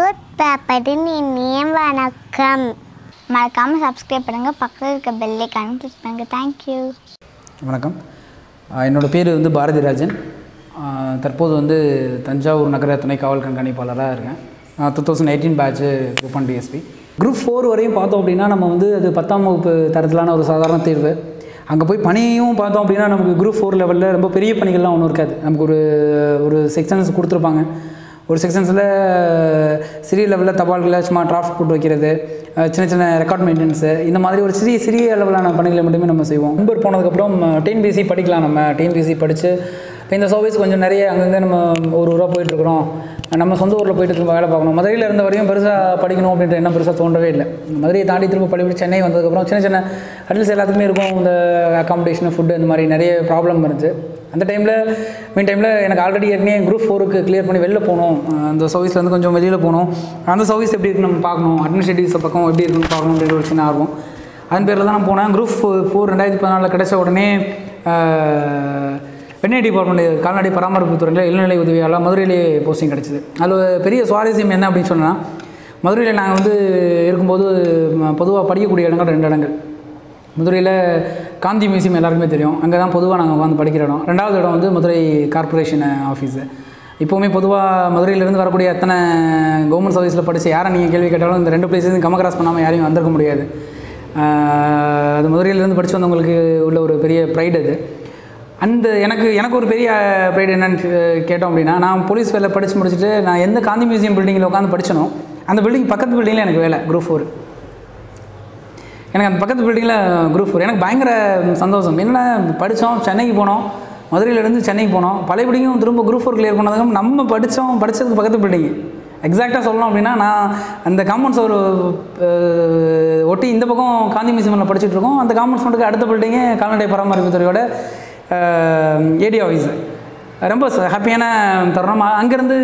news பேப்பரின் இனிய வணக்கம் மறக்காமல் சப்ஸ்கிரைப் பண்ணுங்கள் பக்கத்தில் இருக்க பெல்லைக்கான கிளிக் பண்ணுங்கள் தேங்க்யூ வணக்கம் ஆஹ் என்னோட பேர் வந்து பாரதிராஜன் ஆஹ் தற்போது வந்து தஞ்சாவூர் நகர துணை காவல் கண்காணிப்பாளராக இருக்கேன் two thousand eighteen batch group one DSP group four வரையும் பார்த்தோம் அப்படின்னா நம்ம வந்து அது பத்தாம் வகுப்பு தரத்திலான ஒரு சாதாரண தேர்வு அங்கே போய் பணியும் பார்த்தோம் அப்படின்னா நமக்கு குரூப் ஃபோர் லெவலில் ரொம்ப பெரிய பணிகள்லாம் ஒன்றும் இருக்காது நமக்கு ஒரு ஒரு செக்ஷன்ஸ் கொடுத்துருப்பாங்க ஒரு செக்ஷன்ஸில் சிறிய லெவலில் தபால்களை சும்மா டிராஃப்ட் போட்டு வைக்கிறது அஹ் சின்ன சின்ன ரெக்கார்ட் மெயின்டெனன்ஸு இந்த மாதிரி ஒரு சிறிய சிறிய அளவிலான பணிகளை மட்டுமே நம்ம செய்வோம் நம்பர் போனதுக்கப்புறம் டிஎன்பிசி படிக்கலாம் நம்ம டிஎன்பிசி படித்து இப்போ இந்த சர்வீஸ் கொஞ்சம் நிறைய அங்கங்கே நம்ம ஒரு ஊராக போயிட்டுருக்குறோம் நம்ம சொந்த ஊரில் போயிட்டு திரும்ப வேலை பார்க்கணும் மதுரையில் இருந்த வரையும் பெருசாக படிக்கணும் அப்படின்ற எண்ணம் பெருசாக தோன்றவே இல்லை மதுரையை தாண்டி திரும்ப படிப்படி சென்னை வந்ததுக்கப்புறம் சின்ன சின்ன அட்லீஸ்ட் எல்லாத்துக்குமே இருக்கும் இந்த அக்காமடேஷன் ஃபுட்டு இந்த மாதிரி நிறைய ப்ராப்ளம் இருந்துச்சு அந்த டைமில் மீன் டைமில் எனக்கு ஆல்ரெடி ஏற்கனவே குரூப் ஃபோருக்கு கிளியர் பண்ணி வெளில போகணும் அஹ் அந்த சர்வீஸ்லேருந்து கொஞ்சம் வெளியில் போகணும் அந்த சர்வீஸ் எப்படி இருக்குன்னு நம்ம பார்க்கணும் அட்மினிஸ்ட்ரேட்டிவ்ஸ் பக்கம் எப்படி இருக்குன்னு பார்க்கணும் அப்படின்ற ஒரு சின்ன ஆர்வம் அதன் பேரில் தான் நான் போனேன் குரூப் ஃபோர் ரெண்டாயிரத்தி பதினாலில் கிடைச்ச உடனே வெண்ணெய் டிபார்ட்மெண்ட் கால்நடை பராமரிப்பு துறையில் இளநிலை உதவியாளர் மதுரையிலே போஸ்டிங் கிடச்சிது அதில் பெரிய சுவாரஸ்யம் என்ன அப்படின்னு சொன்னால் மதுரையில் நாங்கள் வந்து இருக்கும்போது பொதுவாக படிக்கக்கூடிய இடங்கள் ரெண்டு இடங்கள் மதுரையில் காந்தி மியூசியம் எல்லாருக்குமே தெரியும் அங்கே தான் பொதுவாக நாங்கள் உட்காந்து படிக்கிற இடம் ரெண்டாவது இடம் வந்து மதுரை கார்ப்பரேஷன் ஆஃபீஸு இப்போவுமே பொதுவாக மதுரையிலேருந்து வரக்கூடிய எத்தனை கவர்மெண்ட் சர்வீஸில் படித்த யாரை நீங்கள் கேள்வி கேட்டாலும் இந்த ரெண்டு பிளேஸையும் கம கிராஸ் பண்ணாமல் யாரையும் வந்திருக்க முடியாது ஆஹ் அது மதுரையிலேருந்து படித்து வந்தவங்களுக்கு உள்ள ஒரு பெரிய ப்ரைடு அது அந்த எனக்கு எனக்கு ஒரு பெரிய ப்ரைடு என்னன்னு கே- கேட்டோம் அப்படின்னா நான் போலீஸ் வேலை படித்து முடிச்சுட்டு நான் எந்த காந்தி மியூசியம் பில்டிங்கில் உட்காந்து படிச்சனோ அந்த பில்டிங் பக்கத்து பில்டிங்கில் எனக்கு வேலை குரூப் ஃபோர் எனக்கு அந்த பக்கத்து பில்டிங்கில் குரூப் ஃபோர் எனக்கு பயங்கர சந்தோஷம் என்னடா படித்தோம் சென்னைக்கு போனோம் மதுரையிலேருந்து சென்னைக்கு போனோம் பழையபடியும் திரும்ப குரூப் ஃபோர் கிளியர் பண்ணதுக்கு நம்ம படித்தோம் படித்ததுக்கு பக்கத்து பில்டிங் எக்ஸாக்டாக சொல்லணும் அப்படின்னா நான் அந்த காம்பவுண்ட்ஸ் ஒரு அஹ், ஒட்டி இந்த பக்கம் காந்தி மியூசியமில் படிச்சுட்டு இருக்கோம் அந்த காம்பவுண்ட்ஸ் மட்டுக்கு அடுத்த பில்டிங்கே கால்நடை பராமரிப்பு துறையோட ஏடி ஆஃபீஸு ரொம்ப ஹாப்பியான தருணம் அங்கேருந்து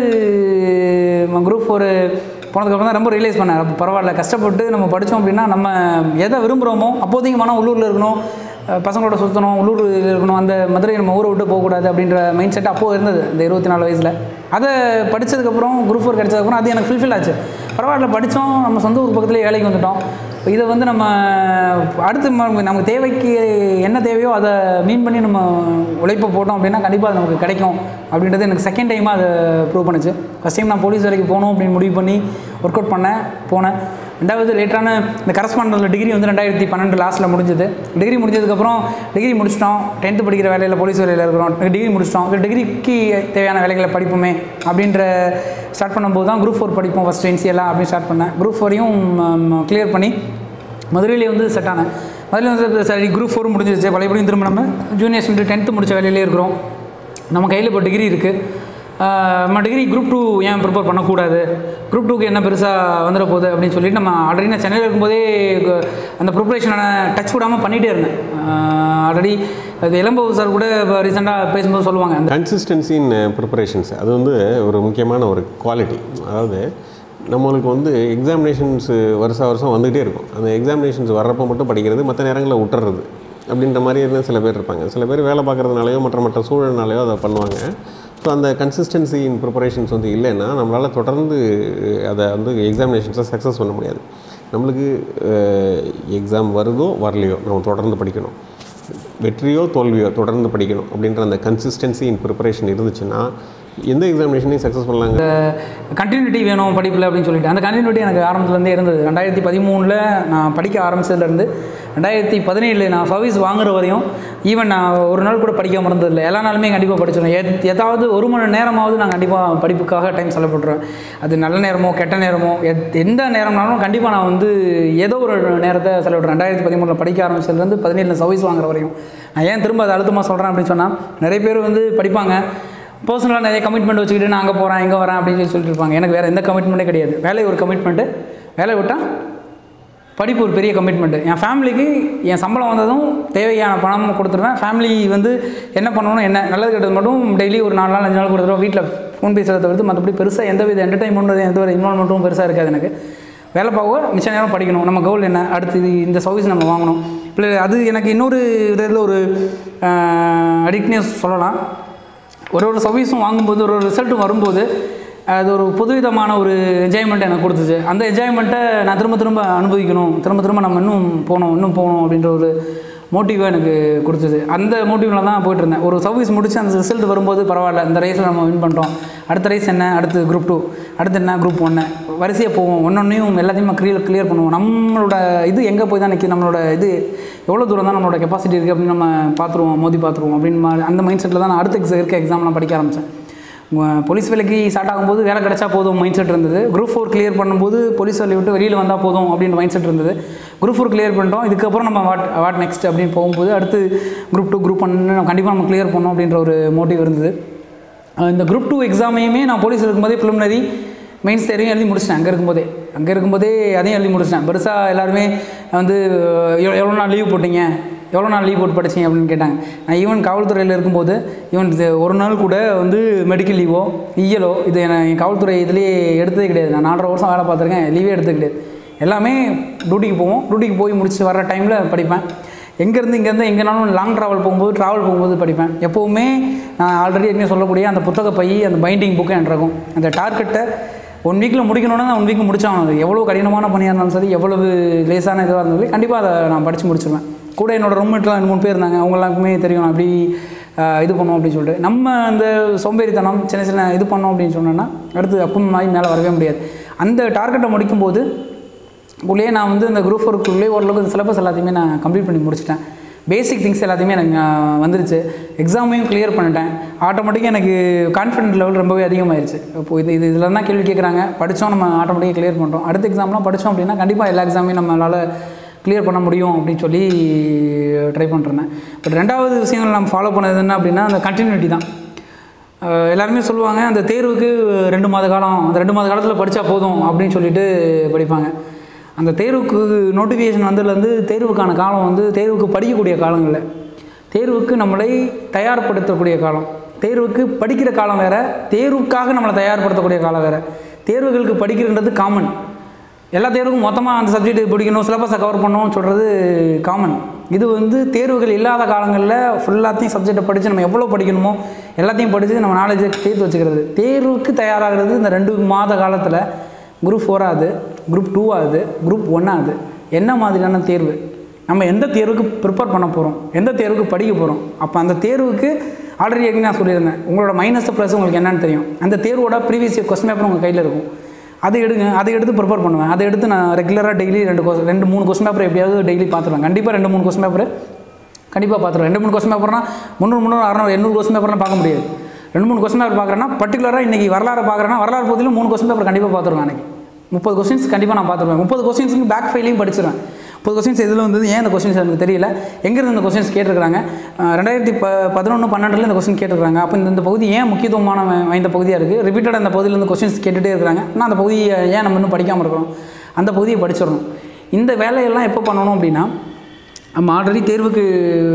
குரூப் ஒரு போனதுக்கப்புறம் தான் ரொம்ப ரியலைஸ் பண்ணேன் அப்போ பரவாயில்ல கஷ்டப்பட்டு நம்ம படித்தோம் அப்படின்னா நம்ம எதை விரும்புகிறோமோ அப்போதைக்கு மனம் உள்ளூரில் இருக்கணும் அஹ் பசங்களோட சுற்றணும் உள்ளூரில் இருக்கணும் அந்த மதுரை நம்ம ஊரை விட்டு போகக்கூடாது அப்படின்ற மைண்ட் செட் அப்போது இருந்தது இந்த இருபத்தி நாலு வயசில் அதை படித்ததுக்கப்புறம் குரூப் ஃபோர் கிடச்சதுக்கப்புறம் அது எனக்கு ஃபுல்ஃபில் ஆச்சு பரவாயில்ல படித்தோம் நம்ம சொந்த ஊர் பக்கத்துலேயே வேலைக்கு வந்துட்டோம் இதை வந்து நம்ம அடுத்து ம- நமக்கு தேவைக்கு என்ன தேவையோ அதை மீன் பண்ணி நம்ம உழைப்பை போட்டோம் அப்படின்னா கண்டிப்பாக அது நமக்கு கிடைக்கும் அப்படின்றது எனக்கு செகண்ட் டைமாக அதை ப்ரூவ் பண்ணுச்சு ஃபஸ்ட் டைம் நான் போலீஸ் வேலைக்கு போகணும் அப்படின்னு முடிவு பண்ணி ஒர்க் அவுட் பண்ணேன் போனேன் ரெண்டாவது லேட்டரான இந்த கரஸ்பாண்டல் டிகிரி வந்து ரெண்டாயிரத்தி பன்னெண்டு லாஸ்ட்டில் முடிஞ்சது டிகிரி முடிஞ்சதுக்கப்புறம் டிகிரி முடிச்சிட்டோம் டென்த்து படிக்கிற வேலையில் போலீஸ் வேலையில் இருக்கிறோம் டிகிரி முடிச்சிட்டோம் இந்த டிகிரிக்கு தேவையான வேலைகளை படிப்போமே அப்படின்ற ஸ்டார்ட் பண்ணும்போது தான் குரூப் ஃபோர் படிப்போம் ஃபஸ்ட் என்சிஎல்லாம் அப்படின்னு ஸ்டார்ட் பண்ணேன் குரூப் ஃபோரையும் கிளியர் பண்ணி மதுரையிலே வந்து செட் ஆனேன் மதுரையில் வந்து சரி குரூப் ஃபோர் முடிஞ்சிருச்சு பழையபடியும் திரும்ப நம்ம ஜூனியர் ஸ்டூடெண்ட் டென்த்து முடிச்ச வேலையிலே இருக்கிறோம் நம்ம கையில் இப்போ டிகிரி இருக்குது நம்ம டிகிரி குரூப் டூ ஏன் ப்ரிப்பேர் பண்ணக்கூடாது குரூப் டூக்கு என்ன பெருசாக வந்துட போகுது அப்படின்னு சொல்லிட்டு நம்ம ஆல்ரெடி நான் சென்னையில் இருக்கும்போதே கு- அந்த ப்ரிப்பரேஷனை டச் விடாமல் பண்ணிகிட்டே இருந்தேன் ஆல்ரெடி அது இளம்பவு சார் கூட இப்போ ரீசெண்டாக பேசும்போது சொல்லுவாங்க அந்த கன்சிஸ்டன்சி இன் ப்ரிப்பரேஷன்ஸ் அது வந்து ஒரு முக்கியமான ஒரு குவாலிட்டி அதாவது நம்மளுக்கு வந்து எக்ஸாமினேஷன்ஸ் வருஷம் வருஷம் வந்துகிட்டே இருக்கும் அந்த எக்ஸாமினேஷன்ஸ் வர்றப்போ மட்டும் படிக்கிறது மற்ற நேரங்களில் விட்டுறது அப்படின்ற மாதிரி இருந்தால் சில பேர் இருப்பாங்க சில பேர் வேலை பார்க்குறதுனாலையோ மற்ற மற்ற சூழல்னாலையோ அதை பண்ணுவாங்க ஸோ அந்த கன்சிஸ்டன்சி இன் ப்ரிப்பரேஷன்ஸ் வந்து இல்லைன்னா நம்மளால் தொடர்ந்து அதை வந்து எக்ஸாமினேஷன்ஸை சக்ஸஸ் பண்ண முடியாது நம்மளுக்கு எக்ஸாம் வருதோ வரலையோ நம்ம தொடர்ந்து படிக்கணும் வெற்றியோ தோல்வியோ தொடர்ந்து படிக்கணும் அப்படின்ற அந்த கன்சிஸ்டன்சி இன் ப்ரிப்பரேஷன் இருந்துச்சுன்னா எந்த எக்ஸாமினேஷனையும் சக்ஸஸ் பண்ணலாங்க கண்டினியூட்டி வேணும் படிப்பில் அப்படின்னு சொல்லிட்டு அந்த கண்டினியூட்டி எனக்கு ஆரம்பத்துலேருந்தே இருந்தது ரெண்டாயிரத்தி பதிமூணில் நான் படிக்க ஆரம்பிச்சதுலேருந்து ரெண்டாயிரத்தி பதினேழு நான் சர்வீஸ் வாங்குற வரையும் ஈவன் நான் ஒரு நாள் கூட படிக்காம இருந்ததில்லை எல்லா நாளுமே கண்டிப்பாக படிச்சிடுவேன் எத் ஏதாவது ஒரு மணி நேரமாவது நான் கண்டிப்பாக படிப்புக்காக டைம் செலவிட்ருவேன் அது நல்ல நேரமோ கெட்ட நேரமோ எத் எந்த நேரம்னாலும் கண்டிப்பாக நான் வந்து ஏதோ ஒரு நேரத்தை செலவிட்றேன் ரெண்டாயிரத்தி பதிமூணில் படிக்க ஆரம்பிச்சதுலேருந்து பதினேழில் சர்வீஸ் வாங்குற வரையும் நான் ஏன் திரும்ப அதை அழுத்தமாக சொல்கிறேன் அப்படின்னு சொன்னால் நிறைய பேர் வந்து படிப்பாங்க பர்சனலாக நிறைய கமிட்மெண்ட் வச்சுக்கிட்டு நான் அங்கே போகிறேன் இங்கே வரேன் அப்படின்னு சொல்லி சொல்லிட்டு இருப்பாங்க எனக்கு வேறு எந்த கமிட்மெண்ட்டே கிடையாது வேலை ஒரு கமிட்மெண்ட்டு வேலை விட்டால் படிப்பு ஒரு பெரிய கமிட்மெண்ட்டு என் ஃபேமிலிக்கு என் சம்பளம் வந்ததும் தேவையான பணம் கொடுத்துருவேன் ஃபேமிலி வந்து என்ன பண்ணணும் என்ன நல்லது கெட்டது மட்டும் டெய்லி ஒரு நாலு நாள் அஞ்சு நாள் கொடுத்துருவோம் வீட்டில் ஃபோன் பேசுகிறத தவிர்த்து மற்றபடி பெருசாக எந்த வித என்டர்டைன்மெண்ட் எந்த ஒரு இன்வால்மெண்ட்டும் பெருசாக இருக்காது எனக்கு வேலை பார்க்க மிச்ச நேரம் படிக்கணும் நம்ம கோல் என்ன அடுத்து இது இந்த சர்வீஸ் நம்ம வாங்கணும் இல்லை அது எனக்கு இன்னொரு இதில் ஒரு அடிக்ட்னஸ் சொல்லலாம் ஒரு ஒரு சர்வீஸும் வாங்கும்போது ஒரு ஒரு ரிசல்ட்டும் வரும்போது அது ஒரு புதுவிதமான ஒரு என்ஜாய்மெண்ட் எனக்கு கொடுத்துச்சு அந்த என்ஜாய்மெண்ட்டை நான் திரும்ப திரும்ப அனுபவிக்கணும் திரும்ப திரும்ப நம்ம இன்னும் போகணும் இன்னும் போகணும் அப்படின்ற ஒரு மோட்டிவாக எனக்கு கொடுத்தது அந்த மோட்டிவில் தான் போயிட்டு இருந்தேன் ஒரு சர்வீஸ் முடிச்சு அந்த ரிசல்ட் வரும்போது பரவாயில்ல இந்த ரேஸில் நம்ம வின் பண்ணிட்டோம் அடுத்த ரேஸ் என்ன அடுத்து குரூப் டூ அடுத்து என்ன குரூப் ஒன்று வரிசையாக போவோம் ஒன்னொன்னையும் எல்லாத்தையும் கிளியர் கிளியர் பண்ணுவோம் நம்மளோட இது எங்கே போய் தான் நிற்கிது நம்மளோட இது எவ்வளோ தூரம் தான் நம்மளோட கெப்பாசிட்டி இருக்குது அப்படின்னு நம்ம பார்த்துருவோம் மோதி பார்த்துருவோம் அப்படின்னு மா- அந்த மைண்ட் செட்டில் தான் நான் அடுத்த ex- இருக்க எக்ஸாம்லாம் படிக்க ஆரம்பித்தேன் போலீஸ் வேலைக்கு ஸ்டார்ட் ஆகும்போது வேலை கிடைச்சா போதும் மைண்ட் செட் இருந்தது குரூப் ஃபோர் கிளியர் பண்ணும்போது போலீஸ் வேலையை விட்டு வெளியில் வந்தால் போதும் அப்படின்ற மைண்ட் செட் இருந்தது குரூப் ஃபோர் கிளியர் பண்ணிட்டோம் இதுக்கப்புறம் நம்ம வாட் வாட் நெக்ஸ்ட் அப்படின்னு போகும்போது அடுத்து குரூப் டூ குரூப் ஒன் கண்டிப்பாக நம்ம கிளியர் பண்ணோம் அப்படின்ற ஒரு மோட்டிவ் இருந்தது அஹ் இந்த குரூப் டூ எக்ஸாமையுமே நான் போலீஸ் இருக்கும்போதே ப்ரிலிமினரி மெயின்ஸ் தேர்வையும் எழுதி முடிச்சிட்டேன் அங்கே இருக்கும்போதே அங்கே இருக்கும்போதே அதையும் எழுதி முடிச்சிட்டேன் பெருசாக எல்லாருமே வந்து எவ்வளோ எவ்வளோ நாள் லீவ் போட்டீங்க எவ்வளோ நாள் லீவ் போட்டு படிச்சீங்க அப்படின்னு கேட்டாங்க நான் ஈவன் காவல்துறையில் இருக்கும்போது ஈவன் இது ஒரு நாள் கூட வந்து மெடிக்கல் லீவோ இயலோ இது என- என் காவல்துறை இதுலேயே எடுத்ததே கிடையாது நான் நாலரை வருஷம் வேலை பார்த்துருக்கேன் லீவே எடுத்தது கிடையாது எல்லாமே டியூட்டிக்கு போவோம் டியூட்டிக்கு போய் முடிச்சு வர டைமில் படிப்பேன் எங்கேருந்து இங்கேருந்து எங்கேனாலும் லாங் ட்ராவல் போகும்போது ட்ராவல் போகும்போது படிப்பேன் எப்போவுமே நான் ஆல்ரெடி என்ன சொல்லக்கூடிய அந்த புத்தக பை அந்த பைண்டிங் புக்கு என்கிட்ட இருக்கும் அந்த டார்கெட்டை ஒன் வீக்கில் முடிக்கணும்னா நான் ஒன் வீக் முடிச்சாகணும் அது எவ்வளோ கடினமான பணியாக இருந்தாலும் சரி எவ்வளவு லேசான இதுவாக இருந்தாலும் சரி கண்டிப்பாக அதை நான் படித்து முடிச்சிருவேன் கூட என்னோட ரூம்மேட்லாம் ரெண்டு மூணு பேர் இருந்தாங்க அவங்க எல்லாருக்குமே தெரியும் நான் அப்படி ஆஹ், இது பண்ணோம் அப்படின்னு சொல்லிட்டு நம்ம அந்த சோம்பேறித்தனம் சின்ன சின்ன இது பண்ணோம் அப்படின்னு சொன்னோன்னா அடுத்து அப்பும் மாதிரி மேலே வரவே முடியாது அந்த டார்கெட்டை முடிக்கும்போது உள்ளே நான் வந்து இந்த குரூப் ஒர்க்குள்ளே ஓரளவுக்கு சிலபஸ் எல்லாத்தையுமே நான் கம்ப்ளீட் பண்ணி முடிச்சிட்டேன் பேசிக் திங்ஸ் எல்லாத்தையுமே எனக்கு ஆஹ், வந்துருச்சு எக்ஸாமையும் கிளியர் பண்ணிட்டேன் ஆட்டோமேட்டிக்காக எனக்கு கான்ஃபிடென்ட் லெவல் ரொம்பவே அதிகமாயிருச்சு இப்போ இது இது இதில் தான் கேள்வி கேட்குறாங்க படித்தோம் நம்ம ஆட்டோமேட்டிக்காக கிளியர் பண்ணுறோம் அடுத்த எக்ஸாம்லாம் படித்தோம் அப்படின்னா கண்டிப்பாக எல்லா எக்ஸாமையும் நம்மளால் கிளியர் பண்ண முடியும் அப்படின்னு சொல்லி ட்ரை பண்ணிருந்தேன் பட் ரெண்டாவது விஷயங்கள் நம்ம ஃபாலோ பண்ணது என்ன அப்படின்னா அந்த கண்டினியூட்டி தான் அஹ் எல்லாருமே சொல்லுவாங்க அந்த தேர்வுக்கு ரெண்டு மாத காலம் அந்த ரெண்டு மாத காலத்தில் படித்தா போதும் அப்படின்னு சொல்லிட்டு படிப்பாங்க அந்த தேர்வுக்கு நோட்டிஃபிகேஷன் வந்ததுலேருந்து தேர்வுக்கான காலம் வந்து தேர்வுக்கு படிக்கக்கூடிய காலங்களில் தேர்வுக்கு நம்மளை தயார்படுத்தக்கூடிய காலம் தேர்வுக்கு படிக்கிற காலம் வேறு தேர்வுக்காக நம்மளை தயார்படுத்தக்கூடிய காலம் வேறு தேர்வுகளுக்கு படிக்கிறன்றது காமன் எல்லா தேர்வுக்கும் மொத்தமாக அந்த சப்ஜெக்ட் படிக்கணும் சிலபஸை கவர் பண்ணணும்னு சொல்கிறது காமன் இது வந்து தேர்வுகள் இல்லாத காலங்களில் ஃபுல்லாத்தையும் சப்ஜெக்டை படித்து நம்ம எவ்வளோ படிக்கணுமோ எல்லாத்தையும் படித்து நம்ம நாலேஜை சேர்த்து வச்சுக்கிறது தேர்வுக்கு தயாராகிறது இந்த ரெண்டு மாத காலத்தில் குரூப் ஃபோராகுது குரூப் டூ ஆகுது குரூப் ஒன் ஆகுது என்ன மாதிரியான தேர்வு நம்ம எந்த தேர்வுக்கு ப்ரிப்பேர் பண்ண போகிறோம் எந்த தேர்வுக்கு படிக்க போகிறோம் அப்போ அந்த தேர்வுக்கு ஆல்ரெடி ஏற்கனவே நான் சொல்லியிருந்தேன் உங்களோட மைனஸ் ப்ளஸ் உங்களுக்கு என்னன்னு தெரியும் அந்த தேர்வோட ப்ரீவியஸ் இயர் கொஸ்டின் பேப்பர் உங்கள் கையில் இருக்கும் அதை எடுங்க அதை எடுத்து ப்ரிப்பேர் பண்ணுவேன் அதை எடுத்து நான் ரெகுலராக டெய்லி ரெண்டு கொஸ் ரெண்டு மூணு கொஸ்டின் பேப்பர் எப்படியாவது டெய்லி பார்த்துருவேன் கண்டிப்பாக ரெண்டு மூணு கொஸ்டின் பேப்பர் கண்டிப்பாக பார்த்துருவேன் ரெண்டு மூணு கொஸ்டின் பேப்பர்னா முந்நூறு முந்நூறு அறநூறு எண்ணூறு கொஸ்டின் பேப்பர்லாம் பார்க்க முடியாது ரெண்டு மூணு கொஸ்டின் பேப்பர் பார்க்குறேன்னா பர்டிகுலராக இன்றைக்கி வரலாறு பார்க்குறேன்னா வரலாறு பகுதியில் மூணு கொஸ்டின் பேப்பர் கண்டிப்பாக பார்த்துருவேன் அன்றைக்கி முப்பது கொஸ்டின்ஸ் கண்டிப்பாக நான் பார்த்துருவேன் முப்பது கொஸ்டின்ஸுக்கு பேக் ஃபைலையும் படிச்சிருவேன் முப்பது கொஸ்டின்ஸ் எதில் வந்தது ஏன் இந்த கொஸ்டின்ஸ் எனக்கு தெரியல எங்கேருந்து இந்த கொஸ்டின்ஸ் கேட்டிருக்காங்க அஹ் ரெண்டாயிரத்தி ப பதினொன்று பன்னெண்டில் இந்த கொஸ்டின் கேட்டிருக்காங்க அப்போ இந்த இந்த பகுதி ஏன் முக்கியத்துவமான வா- வாய்ந்த பகுதியாக இருக்குது ரிப்பீட்டடாக அந்த பகுதியிலேருந்து கொஸ்டின்ஸ் கேட்டுகிட்டே இருக்கிறாங்க ஆனால் அந்த பகுதியை ஏன் நம்ம இன்னும் படிக்காமல் இருக்கிறோம் அந்த பகுதியை படிச்சிடணும் இந்த வேலையெல்லாம் எப்போ பண்ணணும் அப்படின்னா நம்ம ஆல்ரெடி தேர்வுக்கு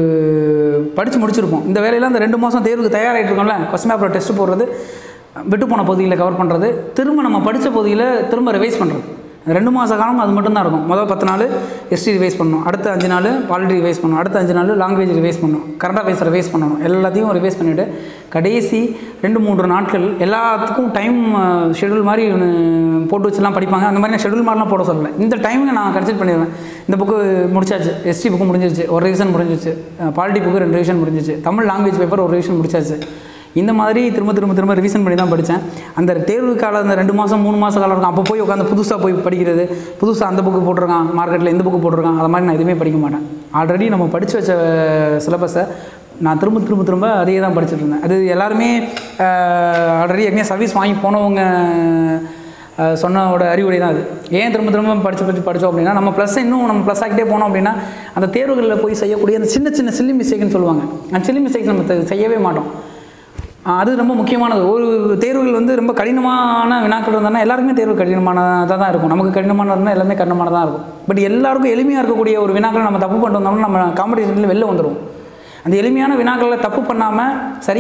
படித்து முடிச்சிருப்போம் இந்த வேலையெல்லாம் இந்த ரெண்டு மாதம் தேர்வுக்கு தயாராகிட்டு இருக்கோம்ல கொஸ்டின் பேப்பர் டெஸ்ட் போடுறது விட்டு போன பகுதியில் கவர் பண்ணுறது திரும்ப நம்ம படித்த பகுதியில் திரும்ப ரிவைஸ் பண்ணுறது ரெண்டு மாத காலம் அது மட்டும்தான் இருக்கும் முதல் பத்து நாள் ஹிஸ்ட்ரி ரிவைஸ் பண்ணணும் அடுத்த அஞ்சு நாள் பாலிட்டி ரிவைஸ் பண்ணணும் அடுத்த அஞ்சு நாள் லாங்குவேஜ் ரிவைஸ் பண்ணணும் கரண்ட் அஃபேர்ஸ் ரிவைஸ் பண்ணணும் எல்லாத்தையும் ரிவைஸ் பண்ணிவிட்டு கடைசி ரெண்டு மூன்று நாட்கள் எல்லாத்துக்கும் டைம் ஷெடியூல் மாதிரி ஒன்று போட்டு வச்சுலாம் படிப்பாங்க அந்த மாதிரி நான் ஷெடியூல் மாதிரிலாம் போட சொல்லலை இந்த டைமில் நான் கன்சிடர் பண்ணிடுவேன் இந்த புக்கு முடிச்சாச்சு எஸ்டி புக்கு முடிஞ்சிருச்சு ஒரு ரிவிஷன் முடிஞ்சிருச்சு பாலிட்டி புக்கு ரெண்டு ரிவிஷன் முடிஞ்சிருச்சு தமிழ் லாங்குவேஜ் பேப்பர் ஒரு ரிவிஷன் முடிச்சாச்சு இந்த மாதிரி திரும்ப திரும்ப திரும்ப ரிவிஷன் பண்ணி தான் படித்தேன் அந்த தேர்வு காலம் அந்த ரெண்டு மாதம் மூணு மாத காலம் இருக்கும் அப்போ போய் உட்காந்து புதுசாக போய் படிக்கிறது புதுசாக அந்த புக்கு போட்டிருக்கான் மார்க்கெட்டில் இந்த புக்கு போட்டிருக்கான் அதை மாதிரி நான் எதுவுமே படிக்க மாட்டேன் ஆல்ரெடி நம்ம படித்து வச்ச சிலபஸை நான் திரும்ப திரும்ப திரும்ப அதையே தான் படிச்சுட்டு இருந்தேன் அது எல்லாருமே ஆல்ரெடி ஏற்கனவே சர்வீஸ் வாங்கி போனவங்க அஹ், சொன்னவோட அறிவுரை தான் அது ஏன் திரும்ப திரும்ப படித்து படித்து படித்தோம் அப்படின்னா நம்ம ப்ளஸ் இன்னும் நம்ம ப்ளஸ் ஆகிட்டே போனோம் அப்படின்னா அந்த தேர்வுகளில் போய் செய்யக்கூடிய அந்த சின்ன சின்ன சில்லி மிஸ்டேக்னு சொல்லுவாங்க அந்த சில்லி மிஸ்டேக்ஸ் நம்ம தெ- செய்யவே மாட்டோம் ஆஹ் அது ரொம்ப முக்கியமானது ஒரு தேர்வுகள் வந்து ரொம்ப கடினமான வினாக்கள் இருந்தால் எல்லாருக்குமே தேர்வு கடினமானதாக தான் இருக்கும் நமக்கு கடினமானது இருந்தால் எல்லாமே கடினமானதாக இருக்கும் பட் எல்லாருக்கும் எளிமையாக இருக்கக்கூடிய ஒரு வினாக்களை நம்ம தப்பு பண்ணிட்டு வந்தோம்னா நம்ம காம்படிஷனில் வெளில வந்துடுவோம் அந்த எளிமையான வினாக்களில் தப்பு பண்ணாமல்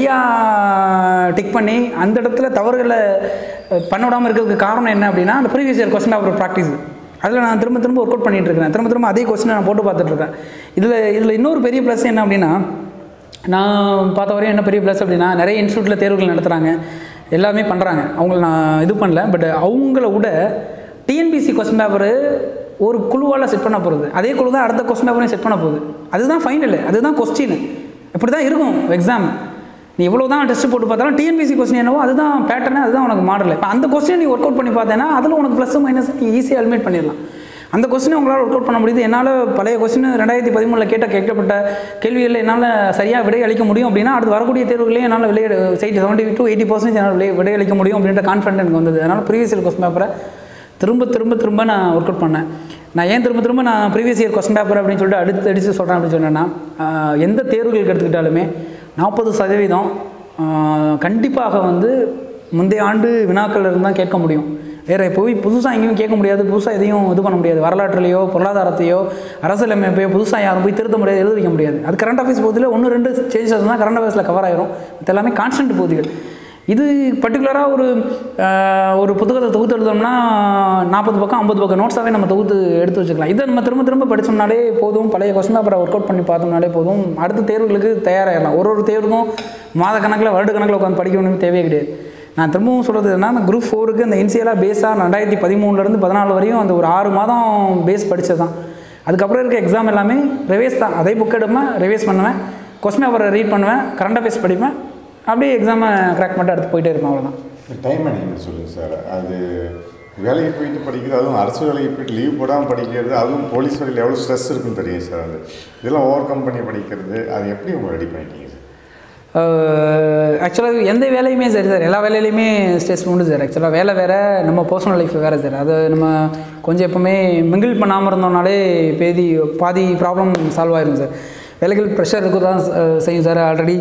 சரியாக டிக் பண்ணி அந்த இடத்துல தவறுகளை அஹ், பண்ண விடாமல் இருக்கிறதுக்கு காரணம் என்ன அப்படின்னா அந்த previous year question paper practice அதில் நான் திரும்ப திரும்ப ஒர்க் அவுட் பண்ணிட்டு இருக்கேன் திரும்ப திரும்ப அதே கொஸ்டினை நான் போட்டு பார்த்துட்டு இருக்கேன் இதில் இதில் இன்னொரு பெரிய ப்ளஸ் என்ன அப்படின்னா நான் பார்த்த வரையும் என்ன பெரிய ப்ளஸ் அப்படின்னா நிறைய இன்ஸ்டியூட்டில் தேர்வுகள் நடத்துகிறாங்க எல்லாமே பண்ணுறாங்க அவங்கள நான் இது பண்ணல பட் அவங்கள விட டிஎன்பிசி கொஸ்டின் பேப்பரு ஒரு குழுவால் செட் பண்ண போகிறது அதே குழு தான் அடுத்த கொஸ்டின் பேப்பரையும் செட் பண்ண போகுது அதுதான் ஃபைனல் அதுதான் கொஸ்டின் இப்படி தான் இருக்கும் எக்ஸாம் நீ எவ்வளோ தான் டெஸ்ட் போட்டு பார்த்தாலும் டிஎன்பிசி கொஸ்டின் என்னவோ அதுதான் பேட்டர்னு அதுதான் உனக்கு மாடல் இப்போ அந்த கொஸ்டின் நீ ஒர்க் அவுட் பண்ணி பார்த்தேன்னா அதில் உனக்கு ப்ளஸ் மைனஸ் நீ ஈஸியாக எலிமினேட் பண்ணிடலாம் அந்த கொஸ்டினை உங்களால் ஒர்க் அவுட் பண்ண முடியுது என்னால் பழைய கொஸ்டின் ரெண்டாயிரத்தி பதிமூணில் கேட்ட கேட்கப்பட்ட கேள்விகளில் என்னால் சரியாக விடை அளிக்க முடியும் அப்படின்னா அடுத்து வரக்கூடிய தேர்வுகளையும் என்னால் விளைய சைட்டு செவன்ட்டி டு எயிட்டி பர்சன்ட் என்னால் விடை விடை அளிக்க முடியும் அப்படின்ற கான்ஃபிடென்ட் எனக்கு வந்தது அதனால் ப்ரீவியஸ் இயர் கொஸ்டின் பேப்பரை திரும்ப திரும்ப திரும்ப நான் ஒர்க் அவுட் பண்ணேன் நான் ஏன் திரும்ப திரும்ப நான் ப்ரீவியஸ் இயர் கொஸ்டின் பேப்பர் அப்படின்னு சொல்லிட்டு அடுத்து அடித்து சொல்கிறேன் அப்படின்னு சொன்னேன்னா ஆஹ், எந்த தேர்வுகளுக்கு எடுத்துக்கிட்டாலுமே நாற்பது சதவீதம் ஆஹ், கண்டிப்பாக வந்து முந்தைய ஆண்டு வினாக்கள் இருந்து தான் கேட்க முடியும் வேறு போய் புதுசாக எங்கேயும் கேட்க முடியாது புதுசாக எதையும் இது பண்ண முடியாது வரலாற்றுலையோ பொருளாதாரத்தையோ அரசியலமைப்பையோ புதுசாக யாரும் போய் திருத்த முடியாது எழுத வைக்க முடியாது அது கரண்ட் அஃபேர்ஸ் பகுதியில் ஒன்று ரெண்டு சேஞ்சஸ் தான் கரண்ட் அஃபேர்ஸில் கவர் ஆயிரும் இது எல்லாமே கான்ஸ்டன்ட் பகுதிகள் இது பர்டிகுலராக ஒரு ஆஹ், ஒரு புத்தகத்தை தொகுத்து எழுதணும்னா நாற்பது பக்கம் ஐம்பது பக்கம் நோட்ஸாகவே நம்ம தொகுத்து எடுத்து வச்சுக்கலாம் இதை நம்ம திரும்ப திரும்ப படித்தோம்னாலே போதும் பழைய கொஸ்டின் பேப்பரை ஒர்க் அவுட் பண்ணி பார்த்தோம்னாலே போதும் அடுத்த தேர்வுகளுக்கு தயாராகிடலாம் ஒரு ஒரு தேர்வுக்கும் மாத கணக்கில் வருட கணக்கில் உட்காந்து படிக்கணும்னு தேவையே கிடையாது நான் திரும்பவும் சொல்கிறது என்ன அந்த குரூப் ஃபோருக்கு அந்த இன்சியலாக பேஸாக ரெண்டாயிரத்தி பதிமூணுலேருந்து பதினாலு வரையும் அந்த ஒரு ஆறு மாதம் பேஸ் படித்தது தான் அதுக்கப்புறம் இருக்க எக்ஸாம் எல்லாமே ரிவைஸ் தான் அதே புக் எடுப்பேன் ரிவைஸ் பண்ணுவேன் கொஸ்டின் பேப்பரை ரீட் பண்ணுவேன் கரண்ட் அஃபேர்ஸ் படிப்பேன் அப்படியே எக்ஸாமை கிராக் பண்ணிட்டு அடுத்து போயிட்டே இருப்பேன் அவ்வளோதான் டைம் மேனேஜ்மெண்ட் சொல்லுங்கள் சார் அது வேலைக்கு போயிட்டு படிக்கிறது அதுவும் அரசு வேலைக்கு போயிட்டு லீவ் போடாமல் படிக்கிறது அதுவும் போலீஸ் வேலையில் எவ்வளோ ஸ்ட்ரெஸ் இருக்குன்னு தெரியும் சார் அது இதெல்லாம் ஓவர் கம் பண்ணி படிக்கிறது அது எப்படி உங்க ரெடி பண்ணிட்டீங்க சார் ஆக்சுவலாக எந்த வேலையுமே சரி சார் எல்லா வேலையிலையுமே ஸ்ட்ரெஸ் உண்டு சார் ஆக்சுவலாக வேலை வேறு நம்ம பர்சனல் லைஃப் வேறு சார் அது நம்ம கொஞ்சம் எப்போவுமே மிங்கிள் பண்ணாமல் இருந்தோம்னாலே பேதி பாதி ப்ராப்ளம் சால்வ் ஆயிரும் சார் வேலைகள் ப்ரெஷர் இருக்க தான் அஹ், செய்யும் சார் ஆல்ரெடி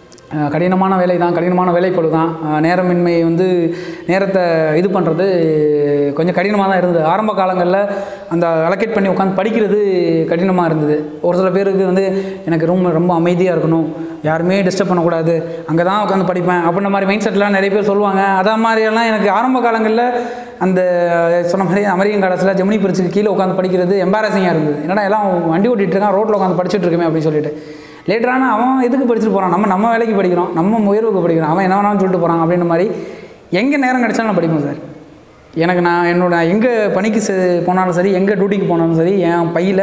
கடினமான வேலை தான் கடினமான வேலைப்பளு தான் அஹ், நேரமின்மை வந்து நேரத்தை இது பண்ணுறது கொஞ்சம் கடினமாக தான் இருந்தது ஆரம்ப காலங்களில் அந்த அலோகேட் பண்ணி உட்காந்து படிக்கிறது கடினமாக இருந்தது ஒரு சில பேருக்கு வந்து எனக்கு ரூம் ரொம்ப அமைதியாக இருக்கணும் யாருமே டிஸ்டர்ப் பண்ணக்கூடாது அங்கே தான் உட்காந்து படிப்பேன் அப்படின்ற மாதிரி மைண்ட் செட்லாம் நிறைய பேர் சொல்லுவாங்க அதே மாதிரியெல்லாம் எனக்கு ஆரம்ப காலங்களில் அந்த சொன்ன மாதிரி அமெரிக்கன் காலத்தில் ஜெமினி பிரிச்சுக்கு கீழே உட்காந்து படிக்கிறது எம்பாரசிங்காக இருந்தது என்னடா எல்லாம் வண்டி ஓட்டிகிட்டு இருக்கான் ரோட்டில் உட்காந்து படிச்சுட்டு இருக்கமே அப்படின்னு சொல்லிட்டு லேட்டரான அவன் எதுக்கு படிச்சுட்டு போகிறான் நம்ம நம்ம வேலைக்கு படிக்கிறோம் நம்ம உயர்வுக்கு படிக்கிறோம் அவன் என்ன வேணாலும் சொல்லிட்டு போகிறான் அப்படின்ற மாதிரி எங்கே நேரம் கிடைச்சாலும் நான் படிப்பேன் சார் எனக்கு நான் என்னோட எங்கே பணிக்கு செ போனாலும் சரி எங்கே டியூட்டிக்கு போனாலும் சரி என் பையில்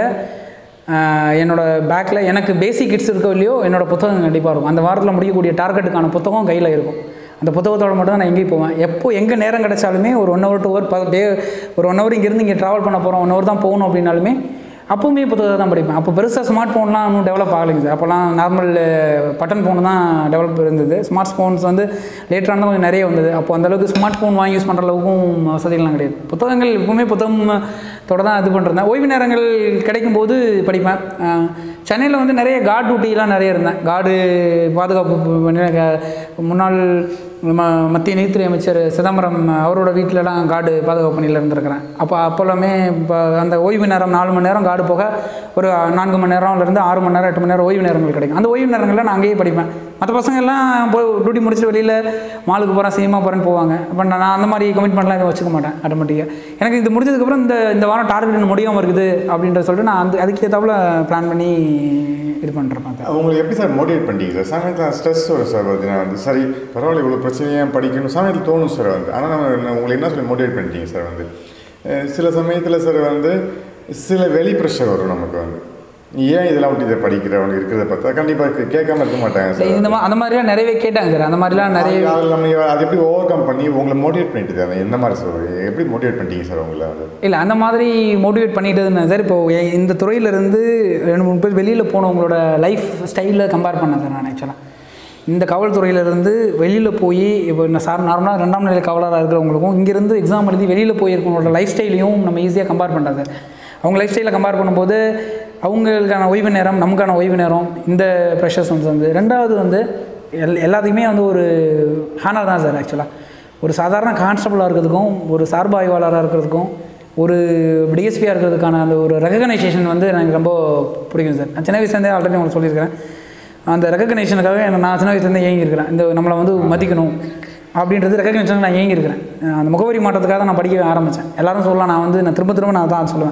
என்னோட பேக்கில் எனக்கு பேசிக் கிட்ஸ் இருக்கோ இல்லையோ என்னோட புத்தகம் கண்டிப்பாக இருக்கும் அந்த வாரத்தில் முடிக்கக்கூடிய டார்கெட்டுக்கான புத்தகம் கையில் இருக்கும் அந்த புத்தகத்தோட மட்டும் தான் நான் எங்கேயும் போவேன் எப்போ எங்கே நேரம் கிடைச்சாலுமே ஒரு one hour two hour day ஒரு ஒன் ஹவர் இங்கேருந்து இங்கே ட்ராவல் பண்ண போகிறோம் ஒன் ஹவர் தான் போகணும் அப்படின்னாலுமே அப்போவுமே புத்தகத்தை தான் படிப்பேன் அப்போ பெருசாக ஸ்மார்ட் ஃபோன்லாம் இன்னும் டெவலப் ஆகலைங்க சார் அப்போல்லாம் நார்மல் பட்டன் ஃபோன் தான் டெவலப் இருந்தது ஸ்மார்ட் ஃபோன்ஸ் வந்து லேட்டராக தான் கொஞ்சம் நிறைய வந்தது அப்போ அந்தளவுக்கு ஸ்மார்ட் ஃபோன் வாங்கி யூஸ் பண்ணுற அளவுக்கும் வசதிகள்லாம் கிடையாது புத்தகங்கள் எப்பவுமே புத்தகத்தோட தான் இது பண்ணுறேன் ஓய்வு நேரங்கள் கிடைக்கும் போது படிப்பேன் சென்னையில் வந்து நிறைய கார்டு டியூட்டிலாம் நிறைய இருந்தேன் கார்டு பாதுகாப்பு பண்ணி- க- முன்னாள் ம மத்திய நீதித்துறை அமைச்சர் சிதம்பரம் அவரோட வீட்டிலலாம் கார்டு பாதுகாப்பு பணியில் இருந்திருக்கிறேன் அப்போ அப்போல்லாமே இப்போ அந்த ஓய்வு நேரம் நாலு மணி நேரம் கார்டு போக ஒரு நான்கு மணி நேரம்லேருந்து ஆறு மணி நேரம் எட்டு மணி நேரம் ஓய்வு நேரங்கள் கிடைக்கும் அந்த ஓய்வு நேரங்களில் நான் அங்கேயே படிப்பேன் மற்ற பசங்க எல்லாம் போய் டியூட்டி முடிச்சுட்டு வெளியில் மாலுக்கு போகிறேன் சினிமா போகிறேன்னு போவாங்க அப்போ நான் அந்த மாதிரி கமிட்மெண்ட்லாம் எதுவும் வச்சுக்க மாட்டேன் ஆட்டோமேட்டிக்காக எனக்கு இது முடிஞ்சதுக்கப்புறம் இந்த இந்த வாரம் டார்கெட் இன்னும் முடியாமல் இருக்குது அப்படின்றத சொல்லிட்டு நான் அந்த அதுக்கு ஏற்றாப்புல பிளான் பண்ணி இது பண்ணுறேன் உங்களுக்கு எப்படி சார் மோட்டிவேட் பண்ணிட்டீங்க சார் சமயத்தில் ஸ்ட்ரெஸ் வரும் சார் பார்த்தீங்கன்னா வந்து சரி பரவாயில்ல இவ்வளோ பிரச்சனையாக படிக்கணும் சமயத்தில் தோணும் சார் வந்து ஆனால் நம்ம என்ன- உங்களை என்ன சொல்லி மோட்டிவேட் பண்ணிட்டீங்க சார் வந்து அஹ் சில சமயத்தில் சார் வந்து சில வெளி ப்ரெஷர் வரும் நமக்கு வந்து நீ ஏன் இதெல்லாம் விட்டு இதை படிக்கிறவங்க இருக்கிறத பார்த்தா கண்டிப்பாக கேட்காம இருக்க மாட்டாங்க சார் இந்த மா அந்த மாதிரிலாம் நிறையவே கேட்டாங்க சார் அந்த மாதிரிலாம் நிறைய அது- அதில் நம்ம அது எப்படி ஓவர் கம் பண்ணி உங்களை மோட்டிவேட் பண்ணிட்டு அது என்ன மாதிரி சார் எப்படி மோட்டிவேட் பண்ணிட்டீங்க சார் உங்களை வந்து இல்லை அந்த மாதிரி மோட்டிவேட் பண்ணிட்டதுன்னு சார் இப்போ எ- இந்த துறையிலேருந்து ரெண்டு மூணு பேர் வெளியில் போனவங்களோட லைஃப் ஸ்டைலில் கம்பேர் பண்ணேன் சார் நான் ஆக்சுவலாக இந்த காவல்துறையிலேருந்து வெளியில் போய் இப்போ நான் சார் நார்மலாக ரெண்டாம் நிலை காவலராக இருக்கிறவங்களுக்கும் இங்கேருந்து எக்ஸாம் எழுதி வெளியில் போயிருக்கவங்களோட லைஃப் ஸ்டைலையும் நம்ம ஈஸியாக கம்பேர் பண்ணுறது சார் அவங்க லைஃப் ஸ்டைலில் கம்பேர் பண்ணும்போது அவங்களுக்கான ஓய்வு நேரம் நமக்கான ஓய்வு நேரம் இந்த ப்ரெஷர்ஸ் வந்து வந்து ரெண்டாவது வந்து எல் எல்லாத்துக்குமே வந்து ஒரு ஹானர் தான் சார் ஆக்சுவலாக ஒரு சாதாரண கான்ஸ்டபுளாக இருக்கிறதுக்கும் ஒரு சார்பு ஆய்வாளராக இருக்கிறதுக்கும் ஒரு டிஎஸ்பியாக இருக்கிறதுக்கான அந்த ஒரு ரெகக்னைசேஷன் வந்து எனக்கு ரொம்ப பிடிக்கும் சார் நான் சின்ன வயசுலேருந்தே ஆல்ரெடி உங்களுக்கு சொல்லியிருக்கிறேன் அந்த ரெகக்னேஷனுக்காக என்ன நான் சின்ன வயசுலேருந்தே ஏங்கியிருக்கிறேன் இந்த நம்மளை வந்து மதிக்கணும் அப்படின்றது ரெகக்னேஷன் நான் ஏங்கியிருக்கிறேன் அஹ் அந்த முகவரி மாற்றத்துக்காக தான் நான் படிக்க ஆரம்பித்தேன் எல்லாரும் சொல்லலாம் நான் வந்து நான் திரும்ப திரும்ப நான் தான் சொல்லுவேன்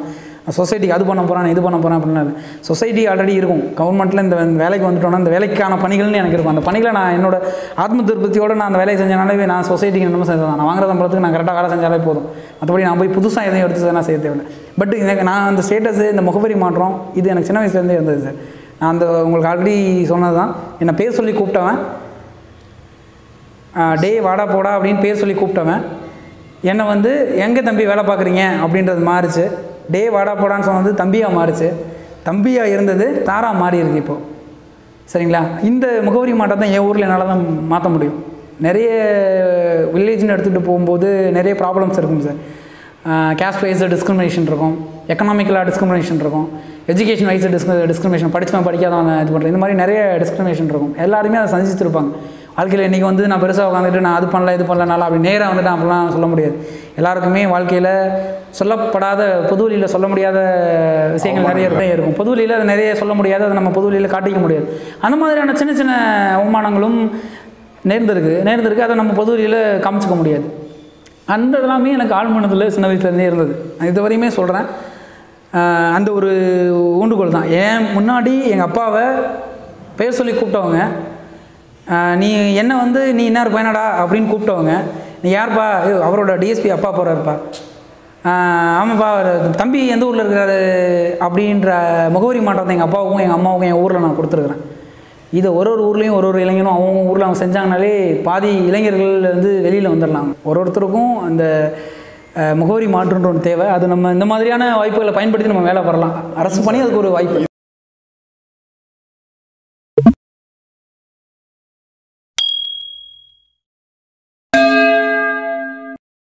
சொசைட்டிக்கு அது பண்ண போகிறேன் இது பண்ண போகிறேன் அப்படின்னா சொசைட்டி ஆல்ரெடி இருக்கும் கவர்மெண்ட்டில் இந்த வேலைக்கு வந்துட்டோன்னா இந்த வேலைக்கான பணிகள்னு எனக்கு இருக்கும் அந்த பணிகளை நான் என்னோட ஆத்ம திருப்தியோடு நான் அந்த வேலையை செஞ்சனாலே நான் சொசைட்டிக்கு நம்ம செஞ்சதான் நான் வாங்குற சம்பளத்துக்கு நான் கரெக்டாக வேலை செஞ்சாலே போதும் மற்றபடி நான் போய் புதுசாக எதையும் எடுத்து நான் செய்ய தேவையில்லை பட் எனக்கு நான் அந்த ஸ்டேட்டஸு இந்த முகவரி மாற்றம் இது எனக்கு சின்ன வயசுலேருந்தே இருந்தது சார் நான் அந்த உங்களுக்கு ஆல்ரெடி சொன்னது தான் என்னை பேர் சொல்லி கூப்பிட்டவன் டே வாடா போடா அப்படின்னு பேர் சொல்லி கூப்பிட்டவன் என்னை வந்து எங்கே தம்பி வேலை பார்க்குறீங்க அப்படின்றது மாறுச்சு டே வாடா போடான்னு சொன்னது தம்பியாக மாறுச்சு தம்பியாக இருந்தது தாரா மாறி இருக்கு இப்போது சரிங்களா இந்த முகவரி மாற்றத்தை என் ஊரில் என்னால் தான் மாற்ற முடியும் நிறைய வில்லேஜ்னு எடுத்துகிட்டு போகும்போது நிறைய ப்ராப்ளம்ஸ் இருக்கும் சார் கேஸ்ட் வைஸ் டிஸ்கிரிமினேஷன் இருக்கும் எக்கனாமிக்கலாக டிஸ்கிரிமினேஷன் இருக்கும் எஜுகேஷன் வைஸ் டிஸ்க் டிஸ்கிரிமினேஷன் படித்தவன் படிக்காதவன் இது பண்ணுறது இந்த மாதிரி நிறைய டிஸ்கிரிமினேஷன் இருக்கும் எல்லாருமே அதை சந்திச்சிருப்பாங்க வாழ்க்கையில் இன்றைக்கி வந்து நான் பெருசாக உட்காந்துட்டு நான் அது பண்ணல இது பண்ணலனால அப்படி நேராக வந்துட்டு அப்படிலாம் சொல்ல முடியாது எல்லாருக்குமே வாழ்க்கையில் சொல்லப்படாத பொது வழியில் சொல்ல முடியாத விஷயங்கள் நிறைய நிறைய இருக்கும் பொது வழியில் அது நிறைய சொல்ல முடியாது அதை நம்ம பொது வழியில் காட்டிக்க முடியாது அந்த மாதிரியான சின்ன சின்ன அவமானங்களும் நேர்ந்திருக்கு நேர்ந்திருக்கு அதை நம்ம பொது வழியில் காமிச்சிக்க முடியாது அந்த எல்லாமே எனக்கு ஆழ்மனத்தில் சின்ன வயசுலேருந்தே இருந்தது நான் இது வரையுமே சொல்கிறேன் அந்த ஒரு ஊண்டுகோல் தான் ஏன் முன்னாடி எங்கள் அப்பாவை பேர் சொல்லி கூப்பிட்டவங்க ஆஹ் நீ என்ன வந்து நீ என்ன பையனடா அப்படின்னு கூப்பிட்டவங்க நீ யார்ப்பா ஐயோ, அவரோட டிஎஸ்பி அப்பா போகிறாருப்பா ஆமாப்பா அவரு தம்பி எந்த ஊரில் இருக்கிறாரு அப்படின்ற முகவரி மாற்றத்தை எங்கள் அப்பாவுக்கும் எங்கள் அம்மாவுக்கும் என் ஊரில் நான் கொடுத்துருக்குறேன் இதை ஒரு ஒரு ஊர்லேயும் ஒரு ஒரு இளைஞனும் அவங்க ஊரில் அவங்க செஞ்சாங்கனாலே பாதி இளைஞர்கள் வந்து வெளியில் வந்துடலாம் ஒரு ஒருத்தருக்கும் அந்த அஹ், முகவரி மாற்றுன்ற ஒன்று தேவை அது நம்ம இந்த மாதிரியான வாய்ப்புகளை பயன்படுத்தி நம்ம வேலை பெறலாம் அரசு பணி அதுக்கு ஒரு வாய்ப்பு